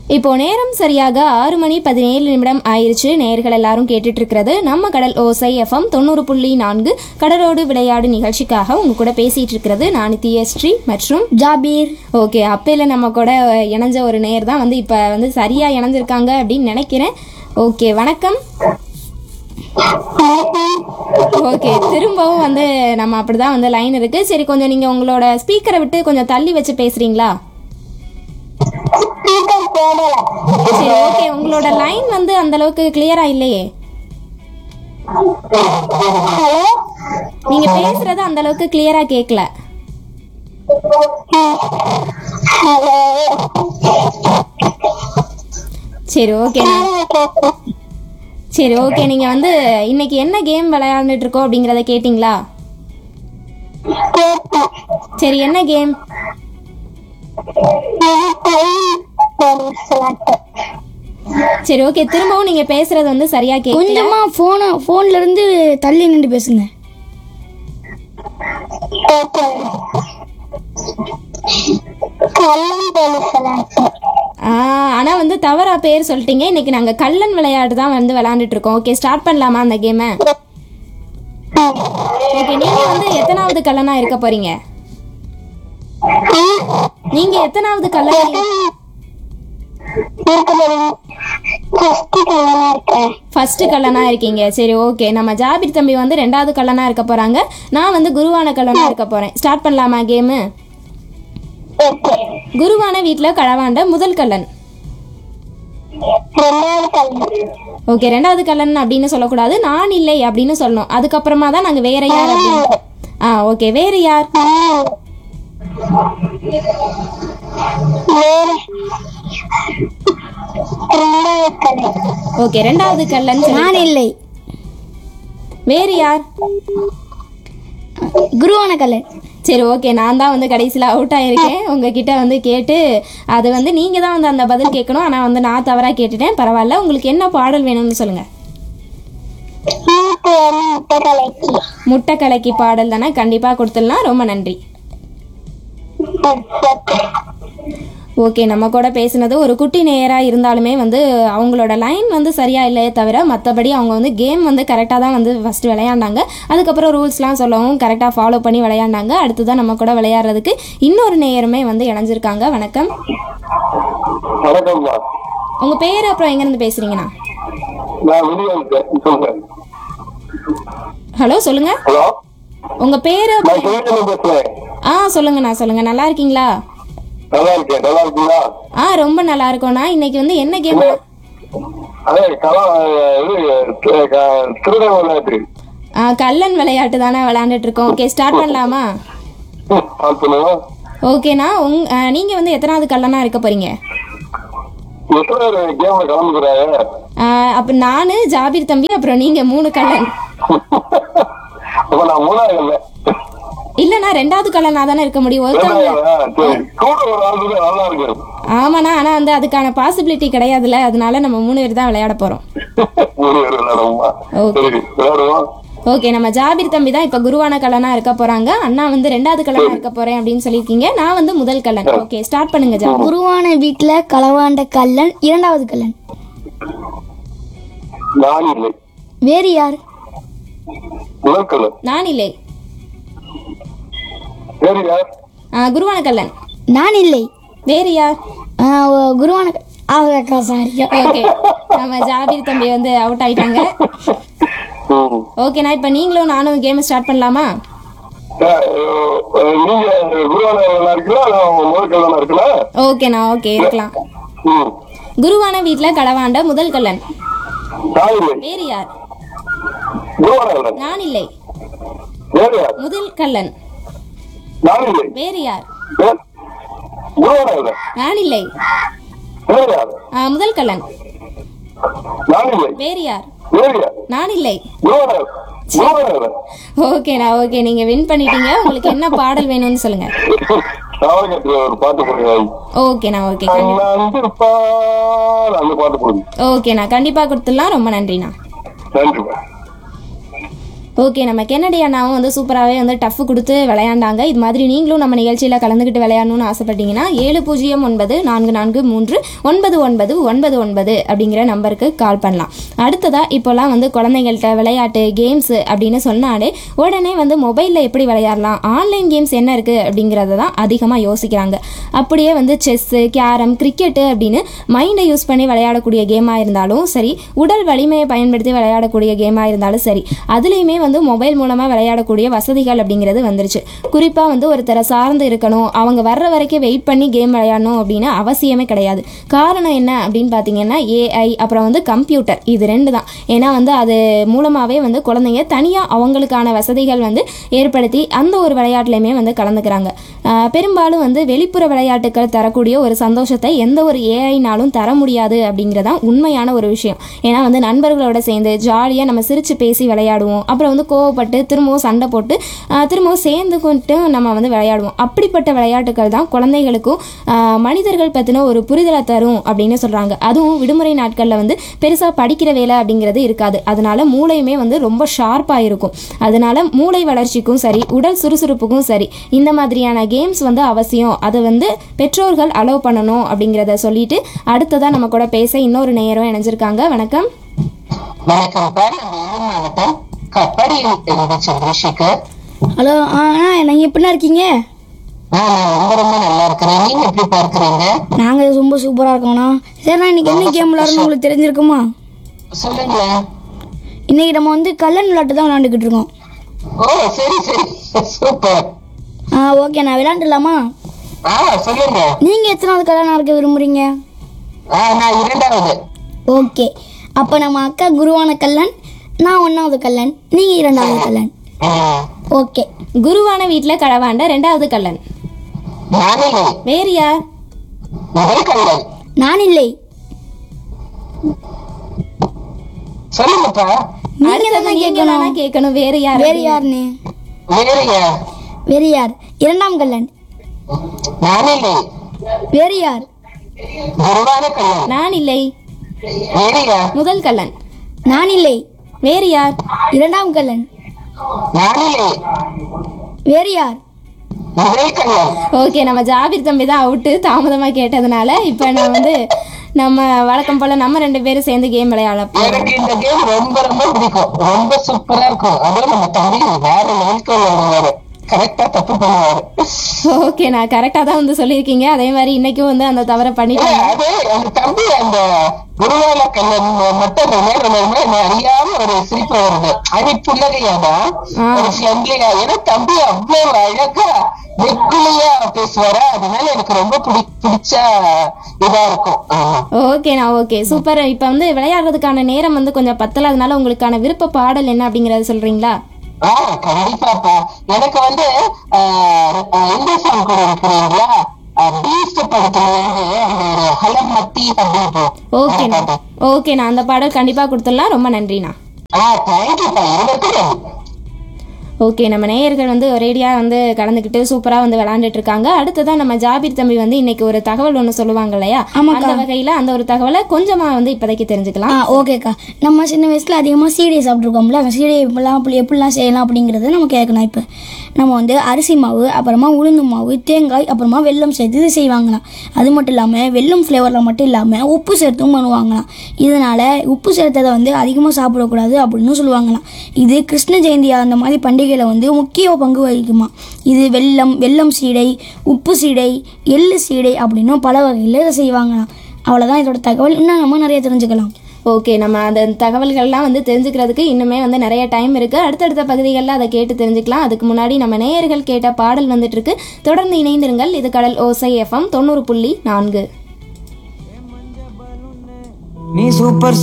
இப்போ நேரம் சரியாக ஆறு மணி பதினேழு நிமிடம் ஆயிருச்சு நேர்கள் எல்லாரும் கேட்டுட்டு இருக்கிறது நம்ம கடல் ஓசை எஃப்எம் தொண்ணூறு புள்ளி நான்கு கடலோடு விளையாடு நிகழ்ச்சிக்காக உங்க கூட பேசிட்டு இருக்கிறது நான் தியஸ்ரீ மற்றும் ஜாபீர் ஓகே அப்பையில நம்ம கூட இணைஞ்ச ஒரு நேர் தான் வந்து இப்போ வந்து சரியா இணைஞ்சிருக்காங்க அப்படின்னு நினைக்கிறேன் ஓகே வணக்கம் ஓகே திரும்பவும் வந்து நம்ம அப்படிதான் வந்து லைன் இருக்கு சரி கொஞ்சம் நீங்க உங்களோட ஸ்பீக்கரை விட்டு கொஞ்சம் தள்ளி வச்சு பேசுறீங்களா சரி ஓகே உங்களோட லைன் வந்து அந்த அளவுக்கு கிளியரா இல்லையே நீங்க பேசுறது அந்த அளவுக்கு கிளியரா கேட்கல சரி ஓகே சரி ஓகே நீங்க வந்து இன்னைக்கு என்ன கேம் விளையாண்டுட்டு இருக்கோம் அப்படிங்கறத கேட்டிங்களா சரி என்ன கேம் சரி ஓகே திரும்பவும் நீங்க பேசுறது வந்து சரியா கேட்கல கொஞ்சமா போன போன்ல இருந்து தள்ளி நின்று பேசுங்க ஆ, ஆனா வந்து தவறா பேர் சொல்லிட்டீங்க இன்னைக்கு நாங்க கள்ளன் விளையாட்டு தான் வந்து விளையாண்டுட்டு இருக்கோம் ஓகே ஸ்டார்ட் பண்ணலாமா அந்த கேமை ஓகே நீங்க வந்து எத்தனாவது கல்லனா இருக்க போறீங்க நீங்க எத்தனாவது கல்லனா ஃபர்ஸ்ட் கல்லனா இருக்கீங்க சரி ஓகே நம்ம ஜாபிர் தம்பி வந்து ரெண்டாவது கல்லனா இருக்க போறாங்க நான் வந்து குருவான கல்லனா இருக்க போறேன் ஸ்டார்ட் பண்ணலாமா கேமு குருவான வீட்ல களவாண்ட முதல் கல்லன் ஓகே ரெண்டாவது கல்லன் அப்படின்னு சொல்லக்கூடாது நான் இல்லை அப்படின்னு சொல்லணும் அதுக்கப்புறமா தான் நாங்க வேற யார் அப்படின்னு ஆ ஓகே வேற யார் ஓகே ரெண்டாவது கல்லன் சொல்லி- நான் இல்லை வேறு யார் குருவான கல்லன் சரி ஓகே நான் தான் வந்து கடைசியில் அவுட் ஆயிருக்கேன் உங்ககிட்ட வந்து கேட்டு அது வந்து நீங்கள் தான் வந்து அந்த பதில் கேட்கணும் ஆனால் வந்து நான் தவறாக கேட்டுட்டேன் பரவாயில்ல உங்களுக்கு என்ன பாடல் வேணும்னு சொல்லுங்கள் முட்டை கலக்கி பாடல் தானே கண்டிப்பாக கொடுத்துடலாம் ரொம்ப நன்றி ஓகே நம்ம கூட பேசுனது ஒரு குட்டி நேராக இருந்தாலுமே வந்து அவங்களோட லைன் வந்து சரியா இல்லையே தவிர மற்றபடி அவங்க வந்து கேம் வந்து கரெக்டாக தான் வந்து ஃபஸ்ட்டு விளையாண்டாங்க அதுக்கப்புறம் ரூல்ஸ்லாம் சொல்லவும் கரெக்டாக ஃபாலோ பண்ணி விளையாண்டாங்க அடுத்ததான் நம்ம கூட விளையாடுறதுக்கு இன்னொரு நேயருமே வந்து இணைஞ்சிருக்காங்க வணக்கம் வணக்கம்மா உங்கள் பேர் அப்புறம் எங்கேருந்து பேசுகிறீங்கண்ணா நான் வெளியே இருக்கேன் சொல்லுங்க ஹலோ சொல்லுங்கள் ஹலோ உங்கள் பேர் நான் சிவகங்கை பேசுறேன் ஆ சொல்லுங்கண்ணா சொல்லுங்கள் நல்லா இருக்கீங்களா நல்லா இருக்கேன் நல்லா இருக்கீங்களா ஆ ரொம்ப நல்லா இருக்கோண்ணா இன்னைக்கு வந்து என்ன கேம் அதே கலா இது தி- க- திருடன் விளையாட்டு ஆ கல்லன் விளையாட்டு தானே விளையாண்டுட்டு இருக்கோம் ஓகே ஸ்டார்ட் பண்ணலாமா பார்த்துனா ஓகேண்ணா உங் ஆ, நீங்க வந்து எத்தனாவது கல்லனா இருக்க போறீங்க எத்தனை பேர் கேம்ல கலந்துக்கிறாங்க ஆ, அப்ப நானு ஜாபீர் தம்பி அப்புறம் நீங்க மூணு கல்லன் அப்ப நான் மூணாவது இல்லை இல்லண்ணா ரெண்டாவது கல்லனா தானே இருக்க முடியும் ஒருத்தவங்க சரி கூட ஒரு ஆள் இருந்தா நல்லா இருக்கு ஆமாண்ணா ஆனா வந்து அதுக்கான பாசிபிலிட்டி கிடையாதுல்ல அதனால நம்ம மூணு பேர் தான் விளையாட போறோம் மூணு பேர் விளையாடுவோமா Okay. சரி விளையாடுவோம் ஓகே நம்ம ஜாபீர் தம்பி தான் இப்ப குருவான கல்லனா இருக்க போறாங்க அண்ணா வந்து ரெண்டாவது கல்லனா இருக்க போறேன் அப்படின்னு சொல்லியிருக்கீங்க நான் வந்து முதல் கல்லன் ஓகே ஸ்டார்ட் பண்ணுங்க ஜாபீர் குருவான வீட்டுல களவாண்ட கல்லன் இரண்டாவது கல்லன் நான் இல்லை வேறு யார் முதற்கல்ல நான் இல்லை வேறு யார் ஆ, குருவான கல்லன் நான் இல்லை வேறு யார் ஆ, ஓ- குருவான க- அவங்க சாரி ஓகே நம்ம ஜாபீர் தம்பி வந்து அவுட் ஆயிட்டாங்க ம். ஓகேண்ணா இப்போ நீங்களும் நானும் கேம் ஸ்டார்ட் பண்ணலாமா அஹ், அஹ், நீங்க குருவான இருக்கீங்களா நான் முதற்கல்ல இருக்கலாம் ஓகேண்ணா ஓகே இருக்கலாம் ம் குருவான வீட்டில் களவாண்ட முதல் கல்லன் நான் இல்லை வேறு யார் குருவான இல்லை நான் இல்லை வேறு யார் முதல் கல்லன் நான் இல்லை வேறு யார் வே- குருவான இல்லை நான் இல்லை வேறு யார் ஆ, முதல் கல்லன் நான் இல்லை வேறு யார் வேறு யார் நான் இல்லை குருவான குருவான இல்லை ஓகேண்ணா ஓகே நீங்கள் வின் பண்ணிட்டீங்க உங்களுக்கு என்ன பாடல் வேணும்னு சொல்லுங்க சாவகத்துல ஒரு பாட்டு போடுங்க ஓகேண்ணா ஓகே கண்டி- அண்ணாந்திருப்பார் அந்த பாட்டு போடுங்க ஓகேண்ணா கண்டிப்பாக கொடுத்துடலாம் ரொம்ப நன்றிண்ணா நன்றிப்பா ஓகே நம்ம கென்னடி அண்ணாவும் வந்து சூப்பராகவே வந்து டஃப் கொடுத்து விளையாண்டாங்க இது மாதிரி நீங்களும் நம்ம நிகழ்ச்சியில் கலந்துக்கிட்டு விளையாடணும்னு ஆசைப்பட்டீங்கன்னா ஏழு பூஜ்ஜியம் ஒன்பது நான்கு நான்கு மூன்று ஒன்பது ஒன்பது ஒன்பது ஒன்பது அப்படிங்கிற நம்பருக்கு கால் பண்ணலாம் அடுத்ததா இப்போல்லாம் வந்து குழந்தைங்கள்ட்ட விளையாட்டு கேம்ஸ் அப்படின்னு சொன்னாலே உடனே வந்து மொபைலில் எப்படி விளையாடலாம் ஆன்லைன் கேம்ஸ் என்ன இருக்குது அப்படிங்கிறத தான் அதிகமாக யோசிக்கிறாங்க அப்படியே வந்து செஸ்ஸு கேரம் கிரிக்கெட்டு அப்படின்னு மைண்டை யூஸ் பண்ணி விளையாடக்கூடிய கேமாக இருந்தாலும் சரி உடல் வலிமையை பயன்படுத்தி விளையாடக்கூடிய கேமாக இருந்தாலும் சரி அதுலேயுமே வந்து மொபைல் மூலமாக விளையாடக்கூடிய வசதிகள் அப்படிங்கிறது வந்துருச்சு குறிப்பாக வந்து ஒருத்தரை சார்ந்து இருக்கணும் அவங்க வர்ற வரைக்கும் வெயிட் பண்ணி கேம் விளையாடணும் அப்படின்னு அவசியமே கிடையாது காரணம் என்ன அப்படின்னு பார்த்தீங்கன்னா ஏஐ அப்புறம் வந்து கம்ப்யூட்டர் இது ரெண்டு தான் ஏன்னா வந்து அது மூலமாகவே வந்து குழந்தைங்க தனியாக அவங்களுக்கான வசதிகள் வந்து ஏற்படுத்தி அந்த ஒரு விளையாட்டுலையுமே வந்து கலந்துக்கிறாங்க ஆஹ் பெரும்பாலும் வந்து வெளிப்புற விளையாட்டுகள் தரக்கூடிய ஒரு சந்தோஷத்தை எந்த ஒரு ஏஐனாலும் தர முடியாது அப்படிங்கிறதான் உண்மையான ஒரு விஷயம் ஏன்னா வந்து நண்பர்களோட சேர்ந்து ஜாலியாக நம்ம சிரித்து பேசி விளையாடுவோம் அப்புறம் வந்து கோவப்பட்டு திரும்பவும் சண்டை போட்டு ஆஹ் திரும்பவும் சேர்ந்து கொண்டு நம்ம வந்து விளையாடுவோம் அப்படிப்பட்ட விளையாட்டுகள் தான் குழந்தைகளுக்கும் ஆஹ் மனிதர்கள் பற்றின ஒரு புரிதலை தரும் அப்படின்னு சொல்கிறாங்க அதுவும் விடுமுறை நாட்களில் வந்து பெருசாக படிக்கிற வேலை அப்படிங்கிறது இருக்காது அதனால மூளையுமே வந்து ரொம்ப ஷார்ப்பாக இருக்கும் அதனால மூளை வளர்ச்சிக்கும் சரி உடல் சுறுசுறுப்புக்கும் சரி இந்த மாதிரியான கேம்ஸ் வந்து அவசியம் அதை வந்து பெற்றோர்கள் அலோவ் பண்ணணும் அப்படிங்கிறத சொல்லிட்டு அடுத்ததாக நம்ம கூட பேச இன்னொரு நேரம் இணைஞ்சிருக்காங்க வணக்கம் வணக்கம் பேர் வேலூர் மாவட்டம் கட்பாடியில் இருந்து சந்திரசேகர் ஹலோ ஆ அண்ணா நீங்கள் எப்படிண்ணா இருக்கீங்க நான் ரொம்ப ரொம்ப நல்லா இருக்கிறேன் நீங்க எப்படி பார்க்கறீங்க நாங்கள் ரொம்ப சூப்பராக இருக்கோண்ணா சரிண்ணா இன்னைக்கு என்ன கேம் விளாட்றோம்னு உங்களுக்கு தெரிஞ்சிருக்குமா சொல்லுங்களேன் இன்னைக்கு நம்ம வந்து கல்லன் விளையாட்டு தான் விளாண்டுக்கிட்டு இருக்கோம் ஓ சரி சரி சூப்பர் ஆ ஓகே நான் விளையாண்டுலாமா ஆ சொல்லுங்க நீங்கள் எத்தனாவது கல்யாணம் இருக்க விரும்புகிறீங்க ஆ நான் இரண்டாவது ஓகே அப்போ நம்ம அக்கா குருவான கல்லன் நான் ஒன்றாவது கல்லன் நீங்கள் இரண்டாவது கல்லன் ம். ஓகே குருவான வீட்டில் களவாண்ட ரெண்டாவது கல்லன் நானிலை வேறு யார் முதல் கல்லன் நான் இல்லை சொல்லுங்கப்பா நீங்கள் அடுத்தது தான் நீங்க கேட்கணும் தானே கேட்கணும் வேறு யார் வேறு யாருன்னு வேறு யார் வேறு யார் இரண்டாம் கல்லன் நானிலை வேறு யார் குருவான கல்லன் நான் இல்லை வேறு யார் முதல் கல்லன் நான் இல்லை வேறு யார் இரண்டாம் கல்லன் நானிலை வேறு யார் முதல் கல்லன் ஓகே நம்ம ஜாபிர் தம்பி தான் அவுட்டு தாமதமாக கேட்டதுனால இப்போ நான் வந்து நம்ம வழக்கம் போல் நம்ம ரெண்டு பேரும் சேர்ந்து கேம் விளையாடலாம் எனக்கு இந்த கேம் ரொம்ப ரொம்ப பிடிக்கும் ரொம்ப சூப்பரா இருக்கும் அதுவும் நம்ம தம்பி வேற லெவலுக்கு விளையாடுவாரு கரெக்டா தப்பு பண்ணுவாரு ஓகே நான் கரெக்டாக தான் வந்து சொல்லியிருக்கீங்க அதே மாதிரி இன்னைக்கும் வந்து அந்த தவறை இல்ல, பண்ணிட்டேன் அது அந்த தம்பி அந்த குருவால கல்லன் மட்டும் விளையாடுறதுமே என்ன அறியாம ஒரு சிரிப்பு வருது அது புள்ளகையாதான் ஆ. ஒரு ஃப்ரெண்ட்லியா ஏன்னா தம்பி அவ்வளவு அழகா வெக்குலியா பேசுவாரா அதனால எனக்கு ரொம்ப பிடி பிடிச்ச இதா இருக்கும் ஆமா. ஓகேண்ணா ஓகே சூப்பர் இப்போ வந்து விளையாடுறதுக்கான நேரம் வந்து கொஞ்சம் பத்தல அதனால உங்களுக்கான விருப்ப பாடல் என்ன அப்படிங்கறத சொல்றீங்களா ஆ கண்டிப்பாப்பா எனக்கு வந்து ஆஹ், ஆஹ், இந்த சாங் கூட இருக்கிறீங்களா பீஸ்ட் படத்துல இருந்து அந்த ஒரு ஹலம் மத்தி அப்படின்னு ஓகேண்ணா ஓகேண்ணா அந்த பாடல் கண்டிப்பாக கொடுத்துடலாம் ரொம்ப நன்றிண்ணா ஆ தேங்க்யூப்பா இருந்துட்டு ஓகே நம்ம நேயர்கள் வந்து ஒரேடியாக வந்து கலந்துக்கிட்டு சூப்பராக வந்து விளாண்டுட்டு இருக்காங்க அடுத்ததான் நம்ம ஜாபீர் தம்பி வந்து இன்னைக்கு ஒரு தகவல் ஒன்று சொல்லுவாங்க இல்லையா அந்த வகையில் அந்த ஒரு தகவலை கொஞ்சமாக வந்து இப்போதைக்கு தெரிஞ்சுக்கலாம் ஆ ஓகேக்கா நம்ம சின்ன வயசில் அதிகமாக சீடை சாப்பிட்ருக்கோம்ல அந்த சீடை எப்படிலாம் அப்படி எப்படிலாம் செய்யலாம் அப்படிங்கிறத நம்ம கேட்கணும் இப்போ நம்ம வந்து அரிசி மாவு அப்புறமா உளுந்து மாவு தேங்காய் அப்புறமா வெல்லம் சேர்த்து இது செய்வாங்களாம் அது மட்டும் இல்லாமல் வெல்லம் ஃப்ளேவரில் மட்டும் இல்லாமல் உப்பு சேர்த்தும் பண்ணுவாங்களாம் இதனால் உப்பு சேர்த்ததை வந்து அதிகமாக சாப்பிடக்கூடாது அப்படின்னு சொல்லுவாங்களாம் இது கிருஷ்ண ஜெயந்தி அந்த மாதிரி பண்டிகையில் வந்து முக்கிய பங்கு வகிக்குமா இது வெல்லம் வெல்லம் சீடை உப்பு சீடை எள்ளு சீடை அப்படின்னும் பல வகையில் இதை செய்வாங்களாம் அவ்வளோதான் இதோட தகவல் இன்னும் நம்ம நிறைய தெரிஞ்சுக்கலாம் ஓகே நம்ம அந்த தகவல்கள்லாம் வந்து தெரிஞ்சுக்கிறதுக்கு இன்னுமே வந்து நிறைய டைம் இருக்குது அடுத்தடுத்த பகுதிகளில் அதை கேட்டு தெரிஞ்சுக்கலாம் அதுக்கு முன்னாடி நம்ம நேயர்கள் கேட்ட பாடல் வந்துட்டு இருக்கு தொடர்ந்து இணைந்திருங்கள் இது கடல் ஓசை எஃப்எம் தொண்ணூறு புள்ளி நான்கு நீ சூப்பர்